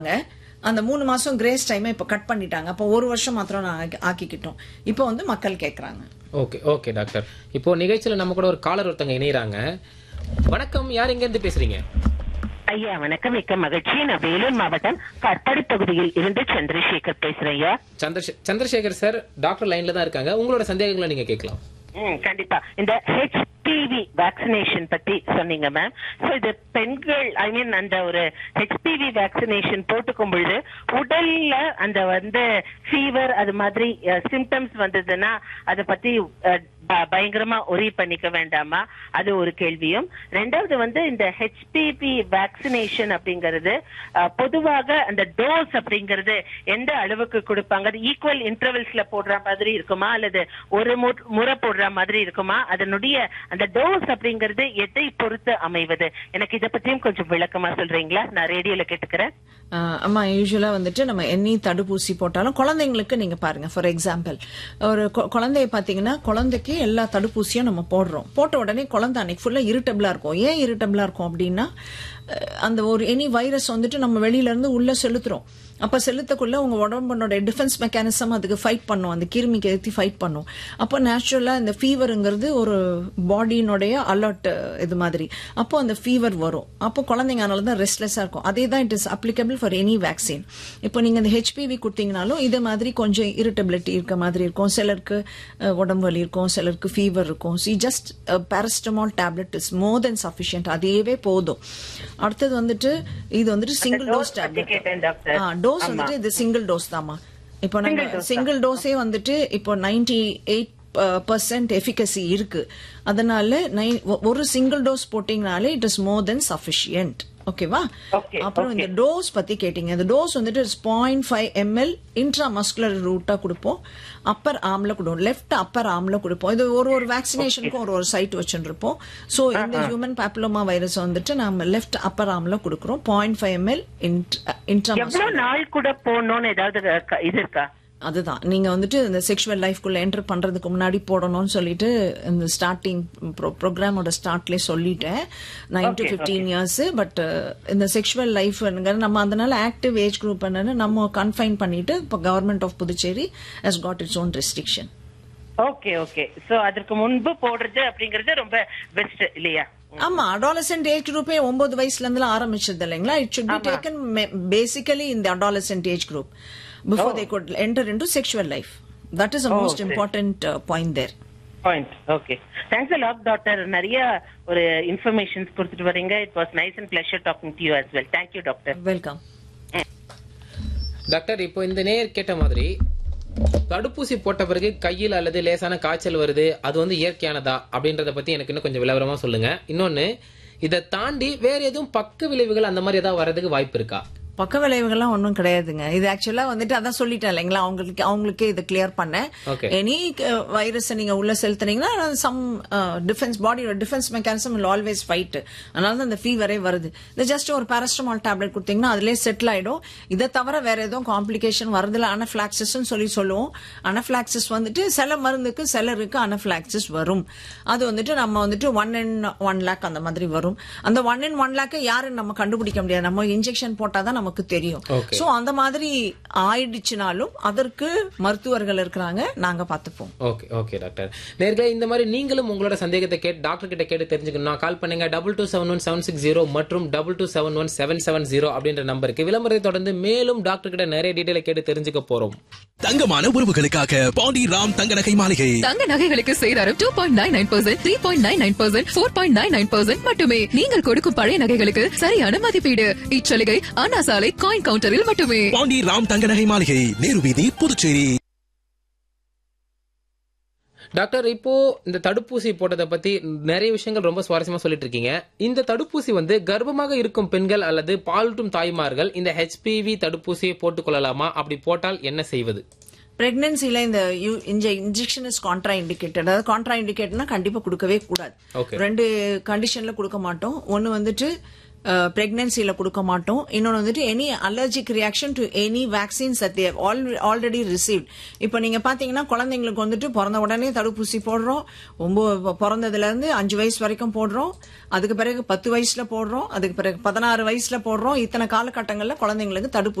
அந்த மூணு மாசம் கிரேஸ் டைமை இப்ப கட் பண்ணிட்டாங்க அப்போ ஒரு வருஷம் மாத்திரம் நான் ஆக்கி- ஆக்கிக்கிட்டோம் இப்போ வந்து மக்கள் கேக்குறாங்க ஓகே ஓகே டாக்டர் இப்போ நிகழ்ச்சியில நம்ம கூட ஒரு காலர் ஒருத்தங்க இணையறாங்க வணக்கம் யார் எங்க இருந்து பேசுறீங்க ஐயா வணக்கம் மிக்க மகிழ்ச்சி நான் வேலூர் மாவட்டம் கற்படி பகுதியில் இருந்து சந்திரசேகர் பேசுறேன் ஐயா சந்திரசே- சந்திரசேகர் சார் டாக்டர் லைன்ல தான் இருக்காங்க உங்களோட சந்தேகங்களை நீங்க கேட்கலாம் ம், கண்டிப்பா இந்த ஹெச்பிவி வேக்சினேஷன் பத்தி சொன்னீங்க மேம் சோ இது பெண்கள் ஐ மீன் அந்த ஒரு ஹெச்பிவி வேக்சினேஷன் போட்டுக்கும் பொழுது உடல்ல அந்த வந்து ஃபீவர் அது மாதிரி சிம்டம்ஸ் வந்ததுன்னா அதை பத்தி அஹ், ப- பயங்கரமா ஒரி பண்ணிக்க வேண்டாமா அது ஒரு கேள்வியும் ரெண்டாவது வந்து இந்த ஹெச்பிவி வேக்சினேஷன் அப்படிங்கிறது அஹ், பொதுவாக அந்த டோஸ் அப்படிங்கிறது எந்த அளவுக்கு கொடுப்பாங்க அது ஈக்குவல் இன்டர்வல்ஸ்ல போடுற மாதிரி இருக்குமா அல்லது ஒரு மு- முறை போடுற மாதிரி இருக்குமா அதனுடைய அந்த டோஸ் அப்படிங்கிறது எதை பொறுத்து அமைவது எனக்கு இத பத்தியும் கொஞ்சம் விளக்கமா சொல்றீங்களா நான் ரேடியோல கேட்டுக்கிறேன் ஆஹ் ஆமா யூஸ்வலா வந்துட்டு நம்ம எண்ணி தடுப்பூசி போட்டாலும் குழந்தைங்களுக்கு நீங்க பாருங்க ஃபார் எக்ஸாம்பிள் ஒரு கொ- குழந்தைய பாத்தீங்கன்னா குழந்தைக்கு எல்லா தடுப்பூசியும் நம்ம போடுறோம் போட்ட உடனே குழந்தை அன்னைக்கு ஃபுல்லா இருட்டபிளா இருக்கும் ஏன் இருட்டபிளா இருக்கும் அப்படின்னா அஹ் அந்த ஒரு எனி வைரஸ் வந்துட்டு நம்ம வெளியில இருந்து உள்ள செலுத்துறோம் அப்ப செலுத்தக்குள்ள உங்க உடம்போட டிஃபென்ஸ் மெக்கானிசம் அதுக்கு ஃபைட் பண்ணும் அந்த கிருமிக்கு எதிர்த்து ஃபைட் பண்ணும் அப்போ நேச்சுரலா இந்த ஃபீவருங்கிறது ஒரு பாடியினுடைய அலர்ட் இது மாதிரி அப்போ அந்த ஃபீவர் வரும் அப்போ குழந்தைங்க அதனால தான் ரெஸ்ட்லெஸ்ஸா இருக்கும் அதே தான் it is applicable for any vaccine இப்போ நீங்க இந்த ஹெச்பிவி கொடுத்தீங்கனாலும் இதே மாதிரி கொஞ்சம் இரிட்டபிலிட்டி இருக்க மாதிரி இருக்கும் சிலருக்கு அஹ், உடம்பு வலி இருக்கும் சிலருக்கு ஃபீவர் இருக்கும் see just paracetamol tablet is more than sufficient அதேவே போதும் அடுத்தது வந்துட்டு இது வந்துட்டு சிங்கிள் dose டோஸ் பத்தி கேட்டேன் டாக்டர். டேப்லெட் டோஸ் வந்துட்டு இது சிங்கிள் டோஸ் தாமா இப்போ நம்ம சிங்கிள் டோஸே வந்துட்டு இப்போ நைன்டி எயிட் பர்சன்ட் எஃபிகசி இருக்கு அதனால nine- ஒ- ஒரு சிங்கிள் டோஸ் போட்டீங்கனாலே it is more than sufficient ஓகேவா Okay, அப்புறம் இந்த டோஸ் பத்தி கேட்டீங்க இந்த டோஸ் வந்துட்டு point five ML intramuscular ரூட்டா கொடுப்போம் அப்பர் ஆம்ல கொடுப்போம் லெஃப்ட் அப்பர் ஆம்ல கொடுப்போம் இது ஒரு ஒரு வேக்சினேஷனுக்கும் ஒரு ஒரு சைட் வச்சுருப்போம் ஸோ இந்த ஹியூமன் பாப்புலோமா வைரஸ் வந்துட்டு நம்ம லெஃப்ட் அப்பர் ஆம்ல கொடுக்குறோம் பாயிண்ட் ஃபைவ் எம்எல் இன்ட்ரா எவ்வளவு நாள் கூட போகணும்னு ஏதாவது க- இது இருக்கா அதுதான் நீங்க வந்துட்டு இந்த செக்ஷுவல் லைஃப்குள்ள என்டர் பண்றதுக்கு முன்னாடி போடணும்னு சொல்லிட்டு இந்த ஸ்டார்டிங் ப்ரோக்ராமோட ஸ்டார்ட்லயே சொல்லிட்டேன் nine to fifteen years but இந்த செக்ஷுவல் லைஃப் நம்ம அதனால ஆக்டிவ் ஏஜ் குரூப் என்னன்னு நம்ம கன்ஃபைன் பண்ணிட்டு இப்போ government of Puducherry has got its own restriction okay okay so அதற்கு முன்பு போடுறது அப்படிங்கறது ரொம்ப பெஸ்ட் இல்லையா ஆமா அடாலசென்ட் ஏஜ் குரூப்பே ஒன்பது வயசுல இருந்து ஆரம்பிச்சது இல்லைங்களா it should be taken basically in the adolescent age group before they could enter into sexual life that is the most important uh, point there point okay thanks lot doctor நிறைய ஒரு informations கொடுத்துட்டு வரீங்க it was nice and pleasure talking to you as well thank you doctor welcome doctor இப்போ இந்த நேர் கேட்ட மாதிரி தடுப்பூசி போட்ட பிறகு கையில் அல்லது லேசான காய்ச்சல் வருது அது வந்து இயற்கையானதா அப்படின்றத பத்தி எனக்கு இன்னும் கொஞ்சம் விளவரமா சொல்லுங்க இன்னொன்னு இதை தாண்டி வேற எதுவும் பக்க விளைவுகள் அந்த மாதிரி ஏதாவது வர்றதுக்கு வாய்ப்பு இருக்கா பக்க விளைவுகள்லாம் ஒன்றும் கிடையாதுங்க இது ஆக்சுவலா வந்துட்டு அதான் சொல்லிட்டேன் இல்லைங்களா அவங்களுக்கு அவங்களுக்கே இது கிளியர் பண்ணேன் Okay. எனி வைரஸ் நீங்க உள்ள செலுத்துனீங்கன்னா சம் டிஃபென்ஸ் பாடியோட defence mechanism will always fight அதனால தான் இந்த ஃபீவரே வருது இது ஜஸ்ட் ஒரு பாராஸ்டமால் டேப்லெட் கொடுத்தீங்கன்னா அதுலயே செட்டில் ஆயிடும் இதை தவிர வேற எதுவும் காம்ப்ளிகேஷன் வரதுல அனஃபிளாக்சிஸ் சொல்லி சொல்லுவோம் அனஃபிளாக்சிஸ் வந்துட்டு சில மருந்துக்கு சிலருக்கு அனஃபிளாக்சிஸ் வரும் அது வந்துட்டு நம்ம வந்துட்டு ஒன் இன் ஒன் லேக் அந்த மாதிரி வரும் அந்த ஒன் இன் ஒன் லேக் யாருன்னு நம்ம கண்டுபிடிக்க முடியாது நம்ம இன்ஜெக்ஷன் போட்டாதான் நமக்கு தெரியும் Okay. சோ அந்த மாதிரி ஆயிடுச்சுனாலும் அதற்கு மருத்துவர்கள் இருக்கிறாங்க நாங்க பாத்துப்போம் ஓகே ஓகே டாக்டர் நேர்களே இந்த மாதிரி நீங்களும் உங்களோட சந்தேகத்தை கேட்டு டாக்டர் கிட்ட கேட்டு தெரிஞ்சுக்கணும் கால் பண்ணுங்க double two seven one seven six zero மற்றும் double two seven one seven seven zero அப்படின்ற நம்பருக்கு விளம்பரத்தை தொடர்ந்து மேலும் டாக்டர் கிட்ட நிறைய டீட்டெயிலை கேட்டு தெரிஞ்சுக்க போறோம் தங்கமான உறவுகளுக்காக பாண்டி ராம் தங்க நகை மாளிகை தங்க நகைகளுக்கு சேதாரம் two point nine nine percent three point nine nine percent four point nine nine percent மட்டுமே நீங்கள் கொடுக்கும் பழைய நகைகளுக்கு சரியான மதிப்பீடு இச்சலுகை அண்ணா சாலை காயின் கவுண்டரில் மட்டுமே பாண்டி ராம் தங்க நகை மாளிகை நேரு வீதி புதுச்சேரி டாக்டர் இப்போ இந்த தடுப்பூசி போட்டதை பத்தி நிறைய விஷயங்கள் ரொம்ப சுவாரஸ்யமா சொல்லிட்டு இருக்கீங்க இந்த தடுப்பூசி வந்து கர்ப்பமாக இருக்கும் பெண்கள் அல்லது பாலூட்டும் தாய்மார்கள் இந்த ஹெச்பிவி தடுப்பூசியை போட்டுக் கொள்ளலாமா அப்படி போட்டால் என்ன செய்வது பிரெக்னன்சில இந்த இன்ஜெக்ஷன் இஸ் கான்ட்ரா இண்டிகேட்டட் அதாவது கான்ட்ரா இண்டிகேட்னா கண்டிப்பா கொடுக்கவே கூடாது Okay. ரெண்டு கண்டிஷன்ல கொடுக்க மாட்டோம் ஒன்னு வந்துட்டு பிரெக்னன்சில கொடுக்க மாட்டோம் இன்னொன்று வந்துட்டு any allergic reaction to any vaccines that they already receive இப்போ நீங்க பாத்தீங்கன்னா குழந்தைங்களுக்கு வந்துட்டு பிறந்த உடனே தடுப்பூசி போடுறோம் ஒன்பது பிறந்ததுல இருந்து அஞ்சு வயசு வரைக்கும் போடுறோம் அதுக்கு பிறகு பத்து வயசுல போடுறோம் அதுக்கு பிறகு பதினாறு வயசுல போடுறோம் இத்தனை காலகட்டங்கள்ல குழந்தைங்களுக்கு தடுப்பு